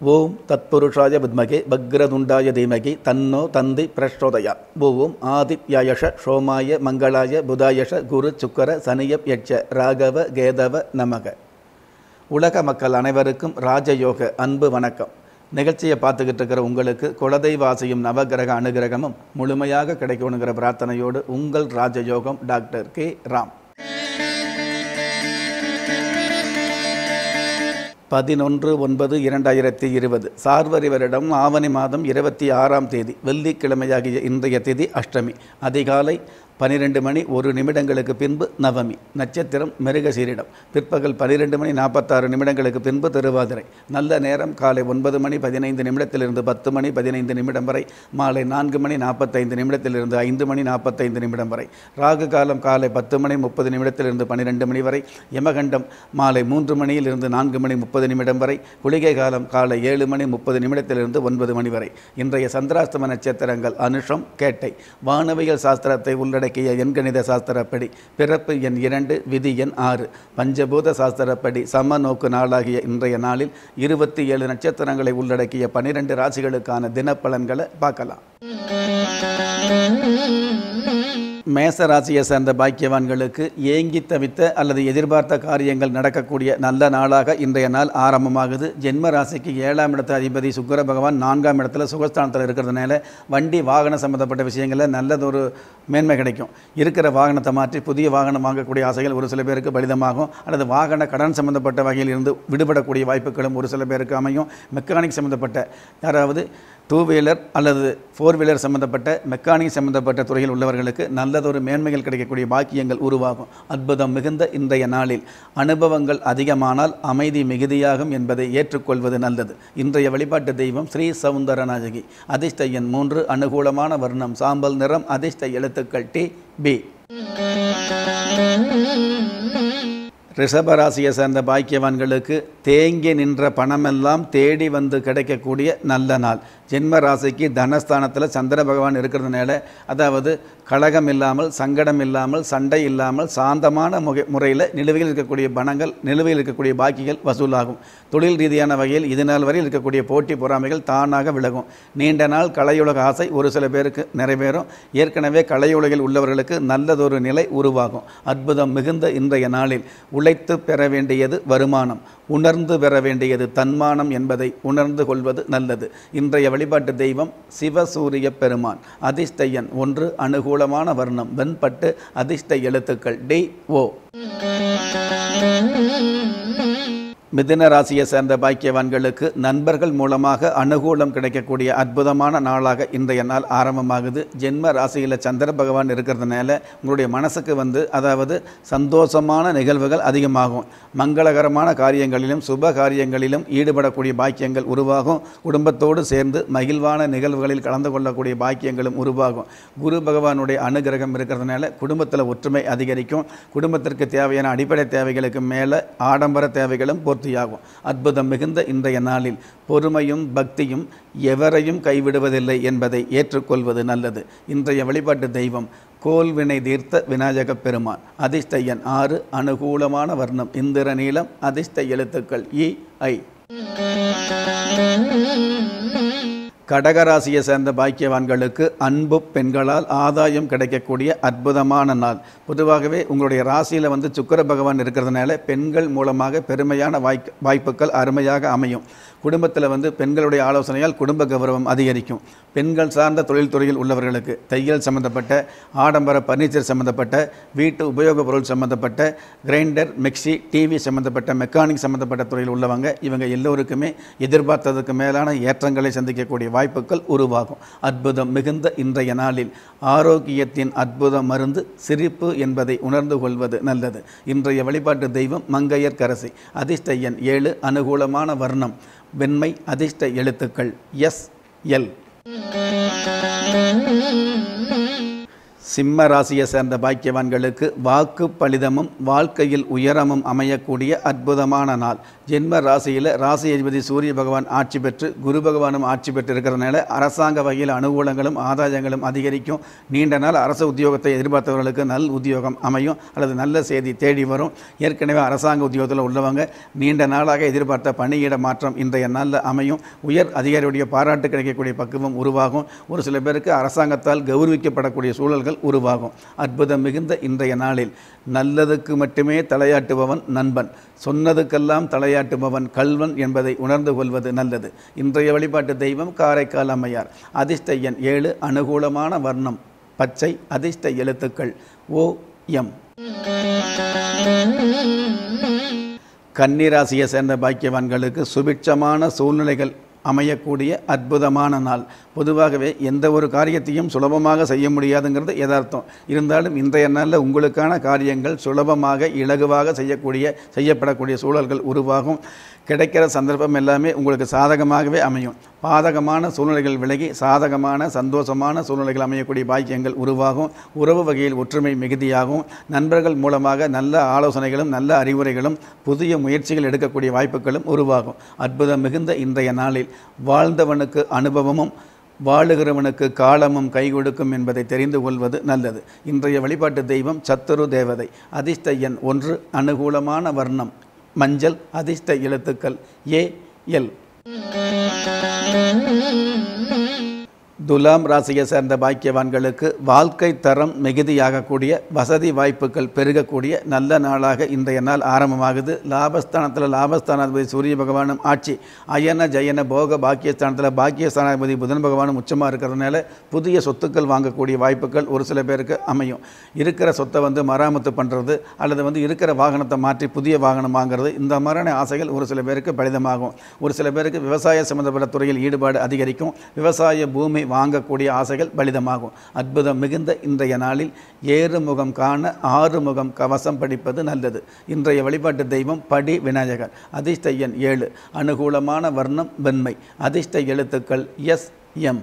ஓம் தத்புருஷாய வித்மகே பக்ரதுண்டாய தீமகி தன்னோ தந்தி பிரச்சோதயா ஓம் ஆதித்யாயஷ சோமாய மங்களாய புதாயஷ குரு சுக்கர சனியப் யட்ச ராகவ கேதவ நமக உலக மக்கள் அனைவருக்கும் ராஜயோக அன்பு வணக்கம் நிகழ்ச்சியை பார்த்துக்கிட்டு இருக்கிற உங்களுக்கு குலதெய்வாசியும் நவகிரக அனுகிரகமும் முழுமையாக கிடைக்கணுங்கிற பிரார்த்தனையோடு உங்கள் ராஜயோகம் டாக்டர் கே ராம் பதினொன்று ஒன்பது இரண்டாயிரத்தி இருபது சார்வரி வருடம் ஆவணி மாதம் இருபத்தி ஆறாம் தேதி வெள்ளிக்கிழமையாகிய இன்றைய திதி அஷ்டமி அதிகாலை பனிரெண்டு மணி ஒரு நிமிடங்களுக்கு பின்பு நவமி நட்சத்திரம் மிருகசீரிடம் பிற்பகல் பனிரெண்டு மணி நாற்பத்தாறு நிமிடங்களுக்கு பின்பு திருவாதிரை நல்ல நேரம் காலை ஒன்பது மணி பதினைந்து நிமிடத்திலிருந்து பத்து மணி பதினைந்து நிமிடம் வரை மாலை நான்கு மணி நாற்பத்தைந்து நிமிடத்திலிருந்து ஐந்து மணி நாற்பத்தைந்து நிமிடம் வரை ராகு காலம் காலை பத்து மணி முப்பது நிமிடத்திலிருந்து பன்னிரெண்டு மணி வரை யமகண்டம் மாலை மூன்று மணியிலிருந்து நான்கு மணி முப்பது நிமிடம் வரை குளிகை காலம் காலை ஏழு மணி முப்பது நிமிடத்திலிருந்து ஒன்பது மணி வரை இன்றைய சந்திராஸ்தம நட்சத்திரங்கள் அனுஷம் கேட்டை வானவியல் சாஸ்திரத்தை உள்ளடக்கிய எண்கணித சாஸ்திரப்படி பிறப்பு எண் இரண்டு விதி எண் ஆறு பஞ்சபூத சாஸ்திரப்படி சம நோக்கு நாளாகிய இன்றைய நாளில் இருபத்தி ஏழு நட்சத்திரங்களை உள்ளடக்கிய பனிரெண்டு ராசிகளுக்கான தினப்பலன்களை பார்க்கலாம் மேச ராசியை சேர்ந்த பாக்கியவான்களுக்கு ஏங்கி தவித்த அல்லது எதிர்பார்த்த காரியங்கள் நடக்கக்கூடிய நல்ல நாளாக இன்றைய நாள் ஆரம்பமாகுது ஜென்ம ராசிக்கு ஏழாம் இடத்து அதிபதி சுக்கர பகவான் நான்காம் இடத்துல சுகஸ்தானத்தில் இருக்கிறதுனால வண்டி வாகனம் சம்மந்தப்பட்ட விஷயங்களில் நல்லதொரு மேன்மை கிடைக்கும் இருக்கிற வாகனத்தை மாற்றி புதிய வாகனம் வாங்கக்கூடிய ஆசைகள் ஒரு சில பேருக்கு பலிதமாகும் அல்லது வாகன கடன் சம்மந்தப்பட்ட வகையில் இருந்து விடுபடக்கூடிய வாய்ப்புகளும் ஒரு சில பேருக்கு அமையும் மெக்கானிக் சம்மந்தப்பட்ட யாராவது டூ வீலர் அல்லது ஃபோர் வீலர் சம்மந்தப்பட்ட மெக்கானிக் சம்மந்தப்பட்ட துறையில் உள்ளவர்களுக்கு நல்லதொரு மேன்மைகள் கிடைக்கக்கூடிய பாக்கியங்கள் உருவாகும் அற்புதம் மிகுந்த இன்றைய நாளில் அனுபவங்கள் அதிகமானால் அமைதி மிகுதியாகும் என்பதை ஏற்றுக்கொள்வது நல்லது இன்றைய வழிபாட்டு தெய்வம் ஸ்ரீ சவுந்தரநாயகி அதிர்ஷ்ட எண் மூன்று அனுகூலமான வர்ணம் சாம்பல் நிறம் அதிர்ஷ்ட எழுத்துக்கள் டி பி ரிஷபராசியை சேர்ந்த பாக்கியவான்களுக்கு தேங்கி நின்ற பணமெல்லாம் தேடி வந்து கிடைக்கக்கூடிய நல்ல நாள் ஜென்ம ராசிக்கு தனஸ்தானத்தில் சந்திர பகவான் இருக்கிறதுனால அதாவது கழகம் இல்லாமல் சங்கடம் இல்லாமல் சண்டை இல்லாமல் சாந்தமான முக முறையில் நிலுவையில் இருக்கக்கூடிய பணங்கள் நிலுவையில் இருக்கக்கூடிய பாக்கிகள் வசூலாகும் தொழில் ரீதியான வகையில் இது நாள் வரையில் இருக்கக்கூடிய போட்டி பொறாமைகள் தானாக விலகும் நீண்ட நாள் கலையுலக ஆசை ஒரு சில பேருக்கு நிறைவேறும் ஏற்கனவே கலையுலகில் உள்ளவர்களுக்கு நல்லதொரு நிலை உருவாகும் அற்புதம் மிகுந்த இன்றைய நாளில் உழைத்து பெற வேண்டியது வருமானம் உணர்ந்து பெற வேண்டியது தன்மானம் என்பதை உணர்ந்து கொள்வது நல்லது இன்றைய வழிபாட்டு தெய்வம் சிவசூரிய பெருமான் அதிர்ஷ்ட எண் ஒன்று அனுகூலமான வர்ணம் வெண்பட்டு அதிர்ஷ்ட எழுத்துக்கள் டி ஓ மிதுன ராசியை சேர்ந்த பாக்கியவான்களுக்கு நண்பர்கள் மூலமாக அனுகூலம் கிடைக்கக்கூடிய அற்புதமான நாளாக இன்றைய நாள் ஆரம்பமாகுது ஜென்ம ராசியில் சந்திர பகவான் இருக்கிறதுனால உங்களுடைய மனசுக்கு வந்து அதாவது சந்தோஷமான நிகழ்வுகள் அதிகமாகும் மங்களகரமான காரியங்களிலும் சுப காரியங்களிலும் ஈடுபடக்கூடிய பாக்கியங்கள் உருவாகும் குடும்பத்தோடு சேர்ந்து மகிழ்வான நிகழ்வுகளில் கலந்து கொள்ளக்கூடிய பாக்கியங்களும் உருவாகும் குரு பகவானுடைய அனுகிரகம் இருக்கிறதுனால குடும்பத்தில் ஒற்றுமை அதிகரிக்கும் குடும்பத்திற்கு தேவையான அடிப்படை தேவைகளுக்கு மேலே ஆடம்பர தேவைகளும் பூர்த்தியாகும் அற்புதம் மிகுந்த இன்றைய நாளில் பொறுமையும் பக்தியும் எவரையும் கைவிடுவதில்லை என்பதை ஏற்றுக்கொள்வது நல்லது இன்றைய வழிபாட்டு தெய்வம் கோல்வினை தீர்த்த விநாயகப் பெருமான் அதிர்ஷ்ட எண் ஆறு அனுகூலமான வர்ணம் இந்திர நீளம் அதிர்ஷ்ட எழுத்துக்கள் இ ஐ கடகராசியை சேர்ந்த பாக்கியவான்களுக்கு அன்பு பெண்களால் ஆதாயம் கிடைக்கக்கூடிய அற்புதமான நாள் பொதுவாகவே உங்களுடைய ராசியில் வந்து சுக்கர பகவான் இருக்கிறதுனால பெண்கள் மூலமாக பெருமையான வாய்க் வாய்ப்புகள் அருமையாக அமையும் குடும்பத்தில் வந்து பெண்களுடைய ஆலோசனையால் குடும்ப கௌரவம் அதிகரிக்கும் பெண்கள் சார்ந்த தொழில்துறையில் உள்ளவர்களுக்கு தையல் சம்பந்தப்பட்ட ஆடம்பர பர்னிச்சர் சம்பந்தப்பட்ட வீட்டு உபயோகப் பொருள் சம்பந்தப்பட்ட கிரைண்டர் மிக்சி டிவி சம்பந்தப்பட்ட மெக்கானிக் சம்பந்தப்பட்ட துறையில் உள்ளவங்க இவங்க எல்லோருக்குமே எதிர்பார்த்ததுக்கு மேலான ஏற்றங்களை சந்திக்கக்கூடிய வாய்ப்புகள் உருவாகும் அற்புதம் மிகுந்த இன்றைய நாளில் ஆரோக்கியத்தின் அற்புத மருந்து சிரிப்பு என்பதை உணர்ந்து கொள்வது நல்லது இன்றைய வழிபாட்டு தெய்வம் மங்கையர் கரசி அதிர்ஷ்ட எண் ஏழு அனுகூலமான வர்ணம் வெண்மை அதிர்ஷ்ட எழுத்துக்கள் எஸ் எல் சிம்ம ராசியை சேர்ந்த பாக்கியவான்களுக்கு வாக்கு பலிதமும் வாழ்க்கையில் உயரமும் அமையக்கூடிய அற்புதமான நாள் ஜென்ம ராசியில் ராசி அதிபதி சூரிய பகவான் ஆட்சி பெற்று குரு பகவானும் ஆட்சி பெற்று இருக்கிறதுனால அரசாங்க வகையில் அனுகூலங்களும் ஆதாயங்களும் அதிகரிக்கும் நீண்ட நாள் அரசு உத்தியோகத்தை எதிர்பார்த்தவர்களுக்கு நல் உத்தியோகம் அமையும் அல்லது நல்ல செய்தி தேடி வரும் ஏற்கனவே அரசாங்க உத்தியோகத்தில் உள்ளவங்க நீண்ட நாளாக எதிர்பார்த்த பணியிட மாற்றம் இன்றைய நாளில் அமையும் உயர் அதிகாரியுடைய பாராட்டு கிடைக்கக்கூடிய பக்குவம் உருவாகும் ஒரு சில பேருக்கு அரசாங்கத்தால் கௌரவிக்கப்படக்கூடிய சூழல்கள் உருவாகும் அற்புதம் மிகுந்த இன்றைய நாளில் நல்லதுக்கு மட்டுமே தலையாட்டுபவன் நண்பன் சொன்னதுக்கெல்லாம் தலையாட்டுபவன் கல்வன் என்பதை உணர்ந்து கொள்வது நல்லது இன்றைய வழிபாட்டு தெய்வம் காரைக்கால் அம்மையார் அதிர்ஷ்ட எண் ஏழு அனுகூலமான வர்ணம் பச்சை அதிர்ஷ்ட எழுத்துக்கள் ஓ எம் கன்னிராசியை சேர்ந்த பாக்கியவான்களுக்கு சுபிட்சமான சூழ்நிலைகள் அமையக்கூடிய அற்புதமான நாள் பொதுவாகவே எந்த ஒரு காரியத்தையும் சுலபமாக செய்ய முடியாதுங்கிறது யதார்த்தம் இருந்தாலும் இன்றைய நாளில் உங்களுக்கான காரியங்கள் சுலபமாக இலகுவாக செய்யக்கூடிய செய்யப்படக்கூடிய சூழல்கள் உருவாகும் கிடைக்கிற சந்தர்ப்பம் எல்லாமே உங்களுக்கு சாதகமாகவே அமையும் பாதகமான சூழ்நிலைகள் விலகி சாதகமான சந்தோஷமான சூழ்நிலைகள் அமையக்கூடிய பாக்கியங்கள் உருவாகும் உறவு வகையில் ஒற்றுமை மிகுதியாகும் நண்பர்கள் மூலமாக நல்ல ஆலோசனைகளும் நல்ல அறிவுரைகளும் புதிய முயற்சிகள் எடுக்கக்கூடிய வாய்ப்புகளும் உருவாகும் அற்புதம் மிகுந்த இன்றைய நாளில் வாழ்ந்தவனுக்கு அனுபவமும் வாழுகிறவனுக்கு காலமும் கை கொடுக்கும் என்பதை தெரிந்து கொள்வது நல்லது இன்றைய வழிபாட்டு தெய்வம் சத்துரு தேவதை அதிர்ஷ்ட எண் ஒன்று அனுகூலமான வர்ணம் மஞ்சள் அதிர்ஷ்ட எழுத்துக்கள் ஏ எல் துலாம் ராசியை சேர்ந்த பாக்கியவான்களுக்கு வாழ்க்கை தரம் மிகுதியாகக்கூடிய வசதி வாய்ப்புகள் பெருகக்கூடிய நல்ல நாளாக இன்றைய நாள் ஆரம்பமாகுது லாபஸ்தானத்தில் லாபஸ்தானாதிபதி சூரிய பகவானும் ஆட்சி அயன ஜயன போக பாக்கியஸ்தானத்தில் பாக்கியஸ்தானாதிபதி புதன் பகவானும் உச்சமாக இருக்கிறதுனால புதிய சொத்துக்கள் வாங்கக்கூடிய வாய்ப்புகள் ஒரு சில பேருக்கு அமையும் இருக்கிற சொத்தை வந்து மராமத்து பண்ணுறது அல்லது வந்து இருக்கிற வாகனத்தை மாற்றி புதிய வாகனம் வாங்குறது இந்த மாதிரியான ஆசைகள் ஒரு சில பேருக்கு பலிதமாகும் ஒரு சில பேருக்கு விவசாய சம்பந்தப்பட்ட துறையில் ஈடுபாடு அதிகரிக்கும் விவசாய பூமி வாங்கக்கூடிய ஆசைகள் பலிதமாகும் அற்புதம் மிகுந்த இன்றைய நாளில் ஏறு முகம் காண ஆறு முகம் கவசம் படிப்பது நல்லது இன்றைய வழிபாட்டு தெய்வம் படி விநாயகர் அதிர்ஷ்ட எண் ஏழு அனுகூலமான வர்ணம் வெண்மை அதிர்ஷ்ட எழுத்துக்கள் எஸ் எம்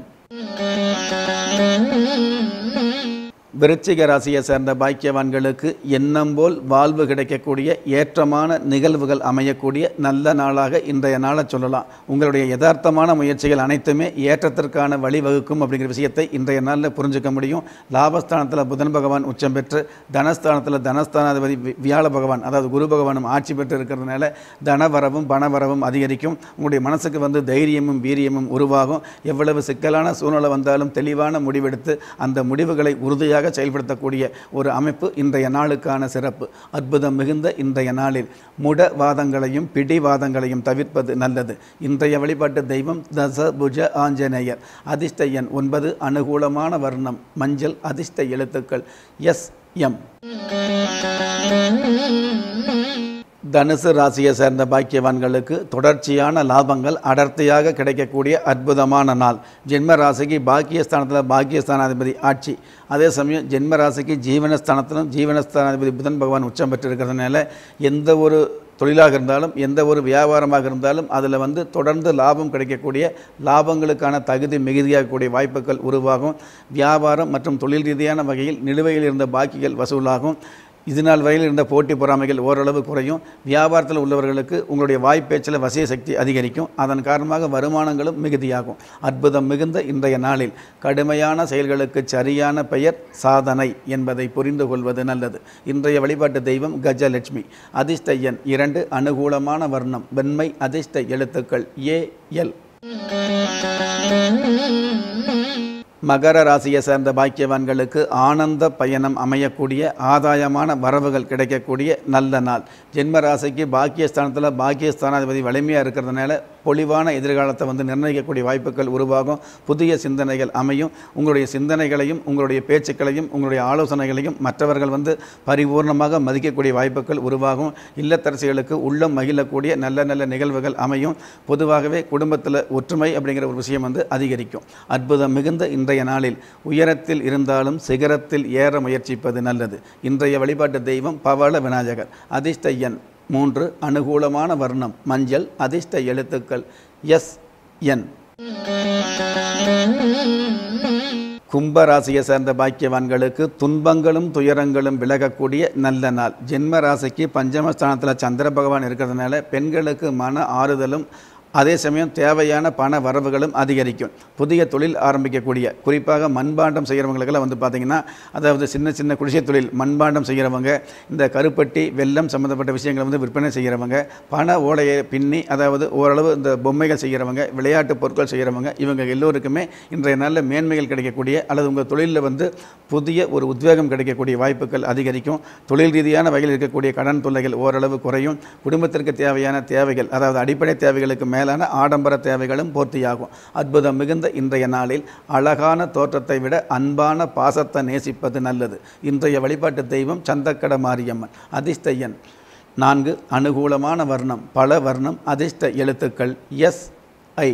விருச்சிக ராசியை சேர்ந்த பாக்கியவான்களுக்கு எண்ணம் போல் வாழ்வு கிடைக்கக்கூடிய ஏற்றமான நிகழ்வுகள் அமையக்கூடிய நல்ல நாளாக இன்றைய நாளை சொல்லலாம் உங்களுடைய யதார்த்தமான முயற்சிகள் அனைத்துமே ஏற்றத்திற்கான வழிவகுக்கும் அப்படிங்கிற விஷயத்தை இன்றைய நாளில் புரிஞ்சுக்க முடியும் லாபஸ்தானத்தில் புதன் பகவான் உச்சம் பெற்று தனஸ்தானத்தில் தனஸ்தானாதிபதி வி- வியாழ பகவான் அதாவது குரு பகவானும் ஆட்சி பெற்று இருக்கிறதுனால தனவரவும் பணவரவும் அதிகரிக்கும் உங்களுடைய மனசுக்கு வந்து தைரியமும் வீரியமும் உருவாகும் எவ்வளவு சிக்கலான சூழ்நிலை வந்தாலும் தெளிவான முடிவெடுத்து அந்த முடிவுகளை உறுதியாக செயல்படுத்தக்கூடிய ஒரு அமைப்பு இன்றைய நாளுக்கான சிறப்பு அற்புதம் மிகுந்த இன்றைய நாளில் முடவாதங்களையும் பிடிவாதங்களையும் தவிர்ப்பது நல்லது இன்றைய வழிபாட்டு தெய்வம் தசபுஜ ஆஞ்சநேயர் அதிர்ஷ்ட எண் ஒன்பது அனுகூலமான வர்ணம் மஞ்சள் அதிர்ஷ்ட எழுத்துக்கள் எஸ் எம் தனுசு ராசியை சேர்ந்த பாக்கியவான்களுக்கு தொடர்ச்சியான லாபங்கள் அடர்த்தியாக கிடைக்கக்கூடிய அற்புதமான நாள் ஜென்ம ராசிக்கு பாக்கியஸ்தானத்தில் பாக்கியஸ்தானாதிபதி ஆட்சி அதே சமயம் ஜென்ம ராசிக்கு ஜீவனஸ்தானத்திலும் ஜீவனஸ்தானாதிபதி புதன் பகவான் உச்சம் பெற்றிருக்கிறதுனால எந்த ஒரு தொழிலாக இருந்தாலும் எந்த ஒரு வியாபாரமாக இருந்தாலும் அதில் வந்து தொடர்ந்து லாபம் கிடைக்கக்கூடிய லாபங்களுக்கான தகுதி மிகுதியாகக்கூடிய வாய்ப்புகள் உருவாகும் வியாபாரம் மற்றும் தொழில் ரீதியான வகையில் நிலுவையில் இருந்த பாக்கிகள் வசூலாகும் இது நாள் வரையில் இருந்த போட்டி பொறாமைகள் ஓரளவு குறையும் வியாபாரத்தில் உள்ளவர்களுக்கு உங்களுடைய வாய்ப்பேச்சில் வசிய சக்தி அதிகரிக்கும் அதன் காரணமாக வருமானங்களும் மிகுதியாகும் அற்புதம் மிகுந்த இன்றைய நாளில் கடுமையான செயல்களுக்கு சரியான பெயர் சாதனை என்பதை புரிந்து கொள்வது நல்லது இன்றைய வழிபாட்டு தெய்வம் கஜலட்சுமி அதிர்ஷ்ட எண் இரண்டு அனுகூலமான வர்ணம் வெண்மை அதிர்ஷ்ட எழுத்துக்கள் ஏ எல் மகர ராசியை சேர்ந்த பாக்கியவான்களுக்கு ஆனந்த பயணம் அமையக்கூடிய ஆதாயமான வரவுகள் கிடைக்கக்கூடிய நல்ல நாள் ஜென்ம ராசிக்கு பாக்கியஸ்தானத்தில் பாக்கியஸ்தானாதிபதி வலிமையாக இருக்கிறதுனால பொலிவான எதிர்காலத்தை வந்து நிர்ணயிக்கக்கூடிய வாய்ப்புகள் உருவாகும் புதிய சிந்தனைகள் அமையும் உங்களுடைய சிந்தனைகளையும் உங்களுடைய பேச்சுக்களையும் உங்களுடைய ஆலோசனைகளையும் மற்றவர்கள் வந்து பரிபூர்ணமாக மதிக்கக்கூடிய வாய்ப்புகள் உருவாகும் இல்லத்தரசிகளுக்கு உள்ளம் மகிழக்கூடிய நல்ல நல்ல நிகழ்வுகள் அமையும் பொதுவாகவே குடும்பத்தில் ஒற்றுமை அப்படிங்கிற ஒரு விஷயம் வந்து அதிகரிக்கும் அற்புதம் மிகுந்த இன்றைய நாளில் உயரத்தில் இருந்தாலும் சிகரத்தில் ஏற முயற்சிப்பது நல்லது இன்றைய வழிபாட்டு தெய்வம் பவள விநாயகர் அதிர்ஷ்ட எண் மூன்று அனுகூலமான வர்ணம் மஞ்சள் அதிர்ஷ்ட எழுத்துக்கள் எஸ் என் கும்ப ராசியை சேர்ந்த பாக்கியவான்களுக்கு துன்பங்களும் துயரங்களும் விலகக்கூடிய நல்ல நாள் ஜென்ம ராசிக்கு பஞ்சமஸ்தானத்தில் சந்திர பகவான் இருக்கிறதுனால பெண்களுக்கு மன ஆறுதலும் அதே சமயம் தேவையான பண வரவுகளும் அதிகரிக்கும் புதிய தொழில் ஆரம்பிக்கக்கூடிய குறிப்பாக மண்பாண்டம் செய்கிறவங்களுக்கெல்லாம் வந்து பார்த்திங்கன்னா அதாவது சின்ன சின்ன குடிசை தொழில் மண்பாண்டம் செய்கிறவங்க இந்த கருப்பட்டி வெல்லம் சம்மந்தப்பட்ட விஷயங்களை வந்து விற்பனை செய்கிறவங்க பண ஓலையை பின்னி அதாவது ஓரளவு இந்த பொம்மைகள் செய்கிறவங்க விளையாட்டு பொருட்கள் செய்கிறவங்க இவங்க எல்லோருக்குமே இன்றைய நாளில் மேன்மைகள் கிடைக்கக்கூடிய அல்லது உங்கள் தொழிலில் வந்து புதிய ஒரு உத்வேகம் கிடைக்கக்கூடிய வாய்ப்புகள் அதிகரிக்கும் தொழில் ரீதியான வகையில் இருக்கக்கூடிய கடன் தொல்லைகள் ஓரளவு குறையும் குடும்பத்திற்கு தேவையான தேவைகள் அதாவது அடிப்படை தேவைகளுக்கு மேலான ஆடம்பர தேவைகளும் பூர்த்தியாகும் அற்புதம் மிகுந்த இன்றைய நாளில் அழகான தோற்றத்தை விட அன்பான பாசத்தை நேசிப்பது நல்லது இன்றைய வழிபாட்டு தெய்வம் சந்தக்கட மாரியம்மன் அதிர்ஷ்ட எண் நான்கு அனுகூலமான வர்ணம் பல வர்ணம் அதிர்ஷ்ட எழுத்துக்கள் எஸ் ஐ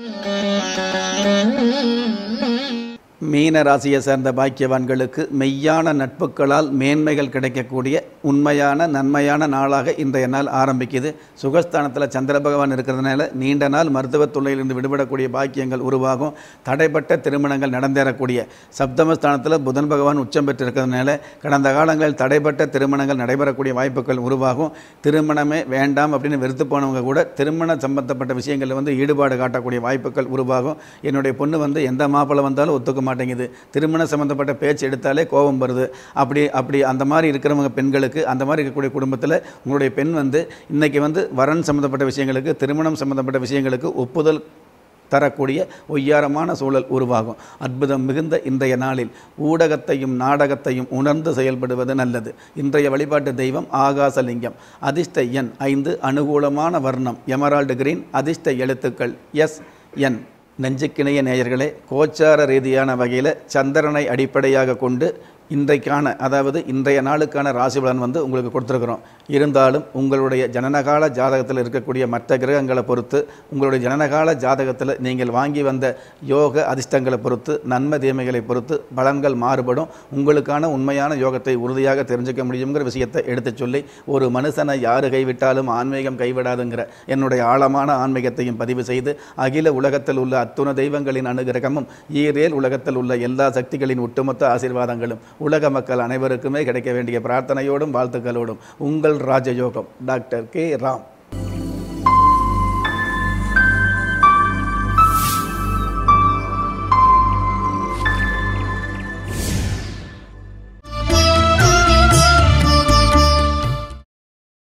மீன ராசியை சேர்ந்த பாக்கியவான்களுக்கு மெய்யான நட்புகளால் மேன்மைகள் கிடைக்கக்கூடிய உண்மையான நன்மையான நாளாக இன்றைய நாள் ஆரம்பிக்குது சுகஸ்தானத்தில் சந்திர பகவான் இருக்கிறதுனால நீண்ட நாள் மருத்துவத் தொல்லையிலிருந்து விடுபடக்கூடிய பாக்கியங்கள் உருவாகும் தடைப்பட்ட திருமணங்கள் நடந்தேறக்கூடிய சப்தமஸ்தானத்தில் புதன் பகவான் உச்சம் பெற்று இருக்கிறதுனால கடந்த காலங்களில் தடைப்பட்ட திருமணங்கள் நடைபெறக்கூடிய வாய்ப்புகள் உருவாகும் திருமணமே வேண்டாம் அப்படின்னு வெறுத்து போனவங்க கூட திருமண சம்பந்தப்பட்ட விஷயங்களில் வந்து ஈடுபாடு காட்டக்கூடிய வாய்ப்புகள் உருவாகும் என்னுடைய பொண்ணு வந்து எந்த மாப்பிள்ளை வந்தாலும் ஒத்துக்க மாட்டேங்குது திருமண சம்மந்தப்பட்ட பேச்சு எடுத்தாலே கோபம் வருது அப்படி அப்படி அந்த மாதிரி இருக்கிறவங்க பெண்களுக்கு அந்த மாதிரி இருக்கக்கூடிய குடும்பத்தில் உங்களுடைய பெண் வந்து இன்னைக்கு வந்து வரன் சம்மந்தப்பட்ட விஷயங்களுக்கு திருமணம் சம்மந்தப்பட்ட விஷயங்களுக்கு ஒப்புதல் தரக்கூடிய ஒய்யாரமான சூழல் உருவாகும் அற்புதம் மிகுந்த இன்றைய நாளில் ஊடகத்தையும் நாடகத்தையும் உணர்ந்து செயல்படுவது நல்லது இன்றைய வழிபாட்டு தெய்வம் ஆகாசலிங்கம் அதிர்ஷ்ட எண் ஐந்து அனுகூலமான வர்ணம் எமரால்டு கிரீன் அதிர்ஷ்ட எழுத்துக்கள் எஸ் என் நெஞ்சுக்கிணைய நேயர்களே கோச்சார ரீதியான வகையில் சந்திரனை அடிப்படையாக கொண்டு இன்றைக்கான அதாவது இன்றைய நாளுக்கான ராசி பலன் வந்து உங்களுக்கு கொடுத்துருக்குறோம் இருந்தாலும் உங்களுடைய ஜனனகால ஜாதகத்தில் இருக்கக்கூடிய மற்ற கிரகங்களை பொறுத்து உங்களுடைய ஜனனகால ஜாதகத்தில் நீங்கள் வாங்கி வந்த யோக அதிர்ஷ்டங்களை பொறுத்து நன்மை தீமைகளை பொறுத்து பலன்கள் மாறுபடும் உங்களுக்கான உண்மையான யோகத்தை உறுதியாக தெரிஞ்சுக்க முடியுங்கிற விஷயத்தை எடுத்துச் சொல்லி ஒரு மனுஷனை யாரு கைவிட்டாலும் ஆன்மீகம் கைவிடாதுங்கிற என்னுடைய ஆழமான ஆன்மீகத்தையும் பதிவு செய்து அகில உலகத்தில் உள்ள அத்துண தெய்வங்களின் அனுகிரகமும் ஈரேல் உலகத்தில் உள்ள எல்லா சக்திகளின் ஒட்டுமொத்த ஆசீர்வாதங்களும் உலக மக்கள் அனைவருக்குமே கிடைக்க வேண்டிய பிரார்த்தனையோடும் வாழ்த்துக்களோடும் உங்கள் ராஜயோகம் டாக்டர் கே ராம்